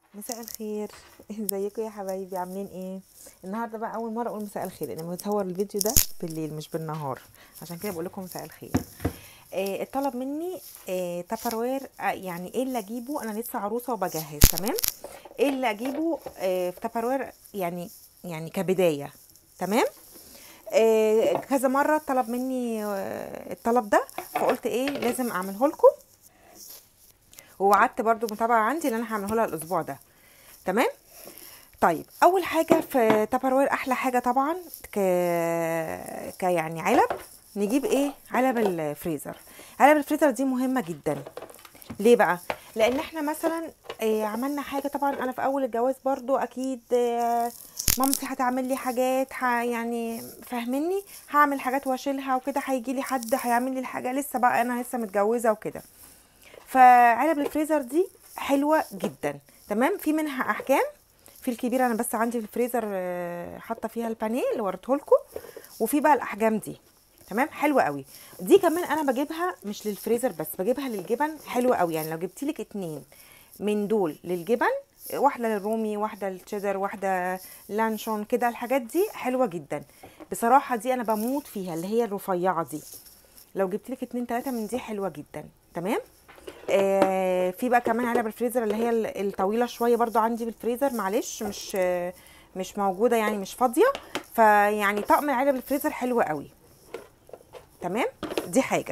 مساء الخير ازيكم يا حبايبي عاملين ايه النهارده بقى اول مره اقول مساء الخير لان بصور الفيديو ده بالليل مش بالنهار عشان كده بقول لكم مساء الخير آه اتطلب مني آه تابروير آه يعني ايه اللي اجيبه انا لسه عروسه وبجهز تمام ايه اللي اجيبه آه في تابروير يعني يعني كبدايه تمام آه كذا مره طلب مني آه الطلب ده فقلت ايه لازم اعمله لكم ووعدت برضو متابعه عندي اللي انا هعمله لها الاسبوع ده تمام طيب اول حاجه في تابروير احلى حاجه طبعا ك... ك يعني علب نجيب ايه علب الفريزر علب الفريزر دي مهمه جدا ليه بقى لان احنا مثلا إيه عملنا حاجه طبعا انا في اول الجواز برضو اكيد إيه مامتي هتعمل لي حاجات ح... يعني فاهمني هعمل حاجات واشيلها وكده هيجي لي حد هيعمل لي الحاجه لسه بقى انا لسه متجوزه وكده فعلب الفريزر دي حلوه جدا تمام في منها احجام في الكبيره انا بس عندي في الفريزر حاطه فيها البانيه اللي وريته لكم وفي بقى الاحجام دي تمام حلوه قوي دي كمان انا بجيبها مش للفريزر بس بجيبها للجبن حلوه قوي يعني لو جبت لك اتنين من دول للجبن واحده للرومي واحده للتشيدر واحده لانشون كده الحاجات دي حلوه جدا بصراحه دي انا بموت فيها اللي هي الرفيعه دي لو جبت لك اتنين تلاته من دي حلوه جدا تمام آه في بقى كمان علب الفريزر اللي هي الطويله شويه برضو عندي في الفريزر معلش مش آه مش موجوده يعني مش فاضيه فيعني طقم علب الفريزر حلو قوي تمام دي حاجه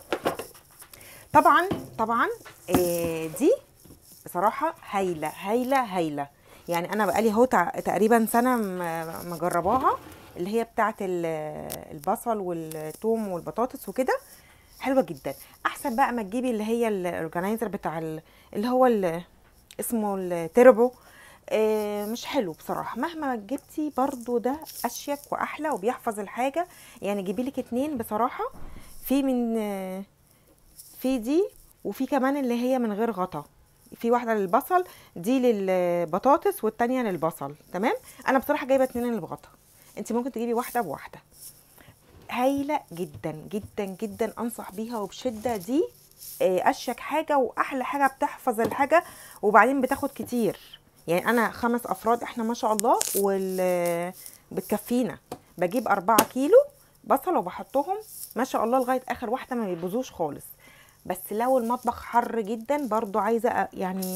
طبعا طبعا آه دي بصراحه هايله هايله هايله يعني انا بقالي اهو تقريبا سنه مجرباها اللي هي بتاعه البصل والثوم والبطاطس وكده حلوه جدا احسن بقى ما تجيبي اللي هي الاورجنايزر بتاع اللي هو اللي اسمه التربو آه مش حلو بصراحه مهما جبتي برضو ده اشيك واحلى وبيحفظ الحاجه يعني جيبي لك اتنين بصراحه في من آه في دي وفي كمان اللي هي من غير غطا في واحده للبصل دي للبطاطس والتانية للبصل تمام انا بصراحه جايبه اتنين اللي بغطا انت ممكن تجيبي واحده بواحده هايله جدا جدا جدا انصح بيها وبشده دي اشيك حاجه واحلى حاجه بتحفظ الحاجه وبعدين بتاخد كتير يعني انا خمس افراد احنا ما شاء الله وال بتكفينا بجيب أربعة كيلو بصل وبحطهم ما شاء الله لغايه اخر واحده ما بيبوظوش خالص بس لو المطبخ حر جدا برضو عايزه يعني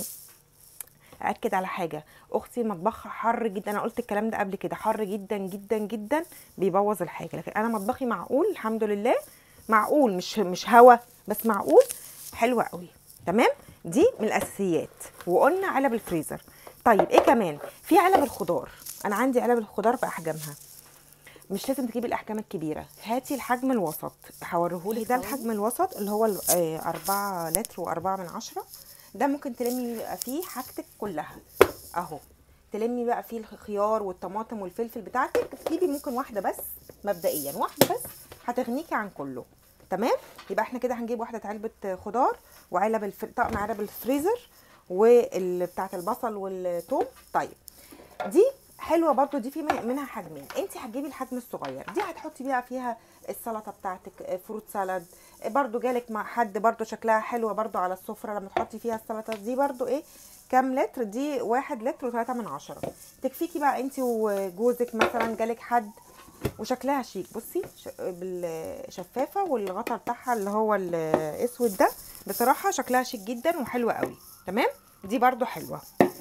اكد على حاجه اختي مطبخها حر جدا انا قلت الكلام ده قبل كده حر جدا جدا جدا بيبوظ الحاجه لكن انا مطبخي معقول الحمد لله معقول مش مش هوا بس معقول حلوه قوي تمام دي من الاساسيات وقلنا علب الفريزر طيب ايه كمان في علب الخضار انا عندي علب الخضار باحجامها مش لازم تجيبي الاحجام الكبيره هاتي الحجم الوسط هوريهولك ده الحجم الوسط اللي هو 4 لتر و4 من عشرة ده ممكن تلمي بقى فيه حاجتك كلها اهو تلمي بقى فيه الخيار والطماطم والفلفل بتاعتك تجيبي ممكن واحده بس مبدئيا واحده بس هتغنيكي عن كله تمام يبقى احنا كده هنجيب واحده علبه خضار وعلب الف... طقم علب الفريزر وبتاعه البصل والثوم طيب دي حلوه برضو دي في منها حجمين انت هتجيبي الحجم الصغير دي هتحطي بيها فيها السلطه بتاعتك فروت سالاد برضو جالك مع حد برضو شكلها حلوه برضو على السفره لما تحطي فيها السلطه دي برضو ايه كام لتر دي واحد لتر وثلاثة من عشرة تكفيكي بقى انت وجوزك مثلا جالك حد وشكلها شيك بصي بالشفافه والغطا بتاعها اللي هو الاسود ده بصراحه شكلها شيك جدا وحلوه قوي تمام دي برضو حلوه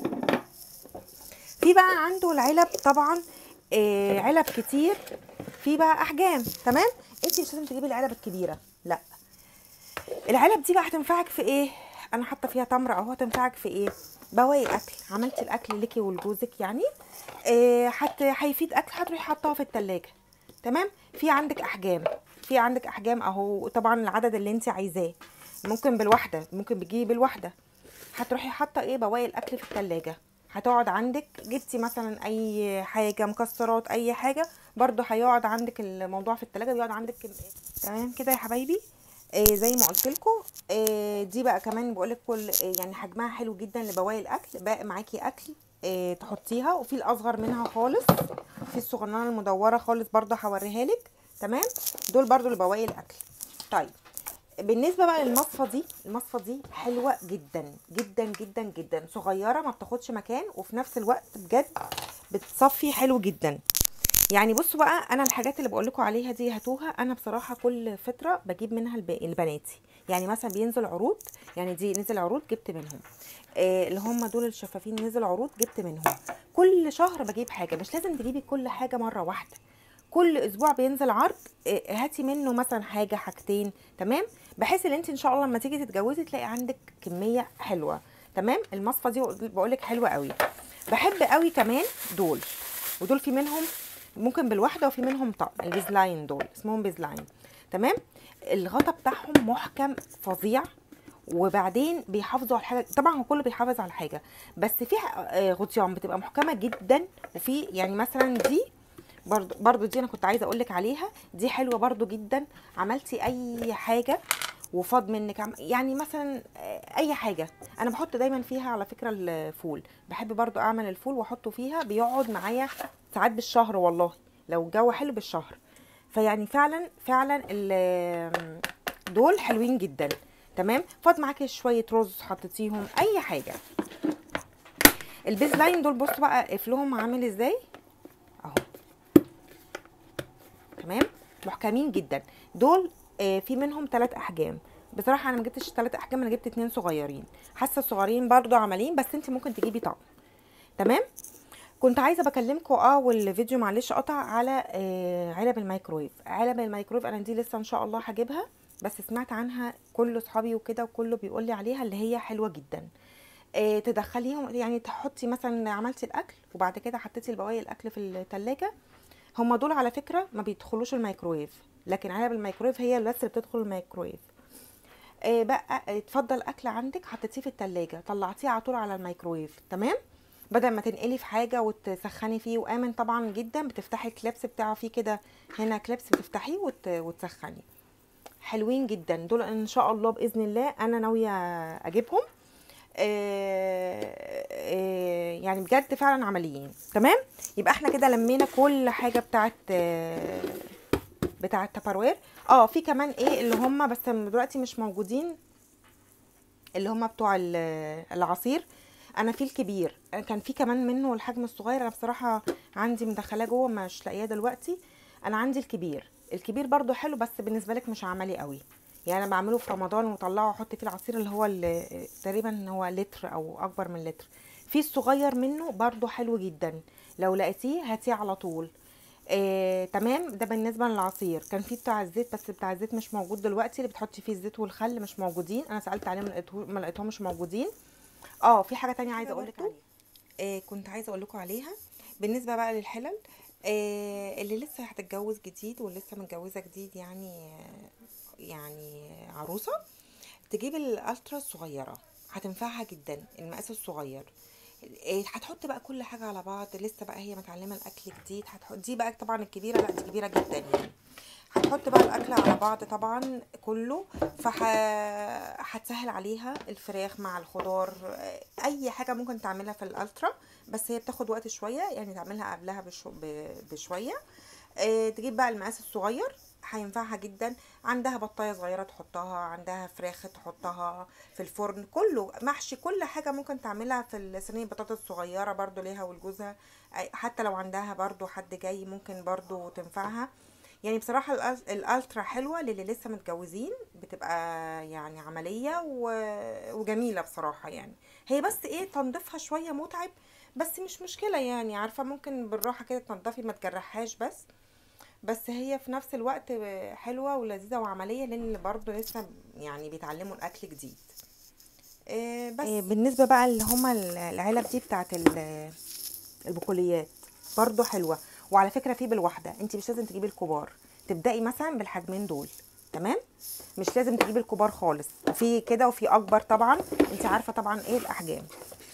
في بقى عنده العلب طبعا آه علب كتير في بقى احجام تمام انت مش لازم تجيبي العلب الكبيره لا العلب دي بقى هتنفعك في ايه انا حاطه فيها تمر اهو هتنفعك في ايه بواقي اكل عملتي الاكل ليكي ولجوزك يعني آه حت هيفيد اكل هتروحي حاطاه في التلاجة تمام في عندك احجام في عندك احجام اهو طبعا العدد اللي انت عايزاه ممكن بالواحده ممكن بتجيبي بالواحده هتروحي حاطه ايه بواقي الاكل في التلاجة هتقعد عندك جبتي مثلا اي حاجه مكسرات اي حاجه برضو هيقعد عندك الموضوع في التلاجة بيقعد عندك تمام كده يا حبايبي آه زي ما قلت لكم آه دي بقى كمان بقول لكم آه يعني حجمها حلو جدا لبواقي الاكل باقي معاكي اكل آه تحطيها وفي الاصغر منها خالص في الصغننه المدوره خالص برضو هوريها لك تمام دول برضو لبواقي الاكل طيب بالنسبه بقى للمصفى دي المصفى دي حلوه جدا جدا جدا جدا صغيره ما بتاخدش مكان وفي نفس الوقت بجد بتصفي حلو جدا يعني بصوا بقى انا الحاجات اللي بقول لكم عليها دي هاتوها انا بصراحه كل فتره بجيب منها الب- لبناتي يعني مثلا بينزل عروض يعني دي نزل عروض جبت منهم آه اللي هم دول الشفافين نزل عروض جبت منهم كل شهر بجيب حاجه مش لازم تجيبي كل حاجه مره واحده كل اسبوع بينزل عرض آه، هاتي منه مثلا حاجه حاجتين تمام بحيث ان انت ان شاء الله لما تيجي تتجوزي تلاقي عندك كميه حلوه تمام المصفى دي بقول لك حلوه قوي بحب قوي كمان دول ودول في منهم ممكن بالواحده وفي منهم طقم البيزلاين دول اسمهم بيزلاين تمام الغطا بتاعهم محكم فظيع وبعدين بيحافظوا على الحاجه طبعا هو كله بيحافظ على الحاجه بس في آه، غطيان بتبقى محكمه جدا وفي يعني مثلا دي برضو برضو دي انا كنت عايزه اقول لك عليها دي حلوه برضو جدا عملتي اي حاجه وفاض منك عم- يعني مثلا آه، اي حاجه انا بحط دايما فيها على فكره الفول بحب برضو اعمل الفول واحطه فيها بيقعد معايا ساعات بالشهر والله لو الجو حلو بالشهر فيعني فعلا فعلا ال- دول حلوين جدا تمام فاض معاكي شويه رز حطيتيهم اي حاجه البيز لاين دول بصوا بقى قفلهم عامل ازاي اهو تمام محكمين جدا دول آه، في منهم ثلاث احجام بصراحه انا ما جبتش ثلاث احجام انا جبت اتنين صغيرين حاسه الصغيرين برضو عمليين بس انت ممكن تجيبي طقم تمام كنت عايزه بكلمكم اه والفيديو معلش قطع على آه علب الميكرويف علب الميكرويف انا دي لسه ان شاء الله هجيبها بس سمعت عنها كل اصحابي وكده وكله بيقول لي عليها اللي هي حلوه جدا آه تدخليهم يعني تحطي مثلا عملتي الاكل وبعد كده حطيتي البواقي الاكل في التلاجة هما دول على فكره ما بيدخلوش الميكرويف لكن علب الميكرويف هي اللي بس اللي بتدخل الميكرويف آه بقى آه، اتفضل اكل عندك حطيتيه في التلاجة طلعتيه على طول على الميكرويف تمام بدل ما تنقلي في حاجه وتسخني فيه وامن طبعا جدا بتفتحي الكليبس بتاعه فيه كده هنا كليبس بتفتحيه وت... وتسخني حلوين جدا دول ان شاء الله باذن الله انا ناويه اجيبهم آه، آه، يعني بجد فعلا عمليين تمام يبقى احنا كده لمينا كل حاجه بتاعت آه، بتاعت تبروير اه في كمان ايه اللي هم بس دلوقتي مش موجودين اللي هم بتوع ال- العصير انا في الكبير أنا كان في كمان منه الحجم الصغير انا بصراحه عندي مدخلاه جوه مش لاقياه دلوقتي انا عندي الكبير الكبير برضو حلو بس بالنسبه لك مش عملي قوي يعني انا بعمله في رمضان وطلعه واحط فيه العصير اللي هو ال- تقريبا هو لتر او اكبر من لتر في الصغير منه برضو حلو جدا لو لقيتيه هاتيه على طول آه، تمام ده بالنسبه للعصير كان في بتاع الزيت بس بتاع الزيت مش موجود دلوقتي اللي بتحطي فيه الزيت والخل مش موجودين انا سالت عليهم ما لقيته- ما لقيتهمش موجودين اه في حاجه تانية عايزه اقول لك عليها آه كنت عايزه اقول لكم عليها بالنسبه بقى للحلل آه اللي لسه هتتجوز جديد واللي لسه متجوزه جديد يعني آه يعني عروسه تجيب الالترا الصغيره هتنفعها جدا المقاس الصغير إيه، هتحط بقى كل حاجه على بعض لسه بقى هي متعلمه الاكل جديد هتحط دي بقى طبعا الكبيره لا دي كبيره جدا يعني هتحط بقى الاكل على بعض طبعا كله فح هتسهل عليها الفراخ مع الخضار اي حاجه ممكن تعملها في الالترا بس هي بتاخد وقت شويه يعني تعملها قبلها بشو ب- بشويه آه، تجيب بقى المقاس الصغير هينفعها جدا عندها بطايه صغيره تحطها عندها فراخ تحطها في الفرن كله محشي كل حاجه ممكن تعملها في صينيه بطاطس صغيره برضو ليها ولجوزها أي- حتى لو عندها برضو حد جاي ممكن برضو تنفعها يعني بصراحة الأل- الألترا حلوة للي لسه متجوزين بتبقى يعني عملية و- وجميلة بصراحة يعني هي بس ايه تنظيفها شوية متعب بس مش مشكلة يعني عارفة ممكن بالراحة كده تنضفي ما تجرحهاش بس بس هي في نفس الوقت حلوة ولذيذة وعملية للي برضه لسه يعني بيتعلموا الأكل جديد إيه بس إيه بالنسبة بقى اللي هما العلب دي بتاعت ال- البقوليات برضو حلوة وعلى فكرة في بالواحدة انت مش لازم تجيبي الكبار تبدأي مثلا بالحجمين دول تمام مش لازم تجيبي الكبار خالص وفي كده وفي اكبر طبعا انت عارفة طبعا ايه الاحجام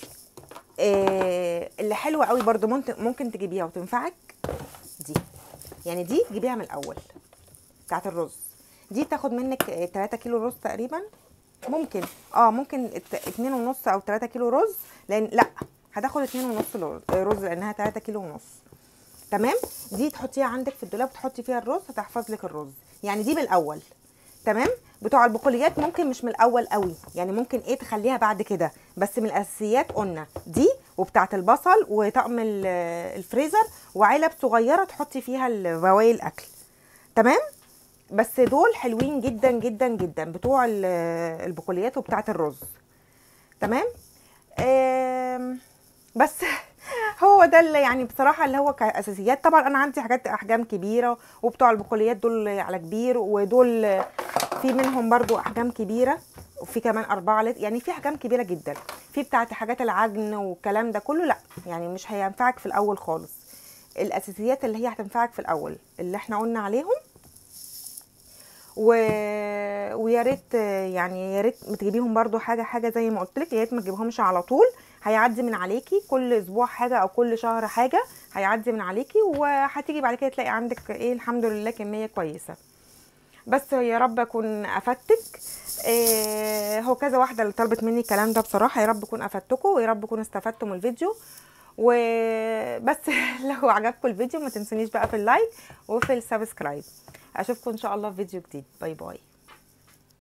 إيه اللي حلوة قوي برضو ممكن ممكن تجيبيها وتنفعك دي يعني دي تجيبيها من الاول بتاعت الرز دي تاخد منك 3 كيلو رز تقريبا ممكن اه ممكن ات- اتنين ونص او 3 كيلو رز لان لا هتاخد اتنين ونص لو- رز لانها 3 كيلو ونص تمام دي تحطيها عندك في الدولاب تحطي فيها الرز هتحفظ لك الرز يعني دي بالاول تمام بتوع البقوليات ممكن مش من الاول قوي يعني ممكن ايه تخليها بعد كده بس من الاساسيات قلنا دي وبتاعه البصل وطقم ال- الفريزر وعلب صغيره تحطي فيها ال- بواقي الاكل تمام بس دول حلوين جدا جدا جدا بتوع ال- البقوليات وبتاعه الرز تمام آم، بس هو ده اللي يعني بصراحه اللي هو كاساسيات طبعا انا عندي حاجات احجام كبيره وبتوع البقوليات دول على كبير ودول في منهم برضو احجام كبيره وفي كمان أربعة لتر يعني في احجام كبيره جدا في بتاعت حاجات العجن والكلام ده كله لا يعني مش هينفعك في الاول خالص الاساسيات اللي هي هتنفعك في الاول اللي احنا قلنا عليهم و... ويا ريت يعني يا ريت ما تجيبيهم برضو حاجه حاجه زي ما قلت لك يا ريت ما تجيبهمش على طول هيعدي من عليكي كل اسبوع حاجه او كل شهر حاجه هيعدي من عليكي وهتيجي بعد كده تلاقي عندك ايه الحمد لله كميه كويسه بس يا رب اكون افدتك إيه هو كذا واحده اللي طلبت مني الكلام ده بصراحه يا رب اكون افدتكم ويا رب اكون استفدتوا من الفيديو وبس لو عجبكم الفيديو ما تنسونيش بقى في اللايك وفي السبسكرايب اشوفكم ان شاء الله في فيديو جديد باي باي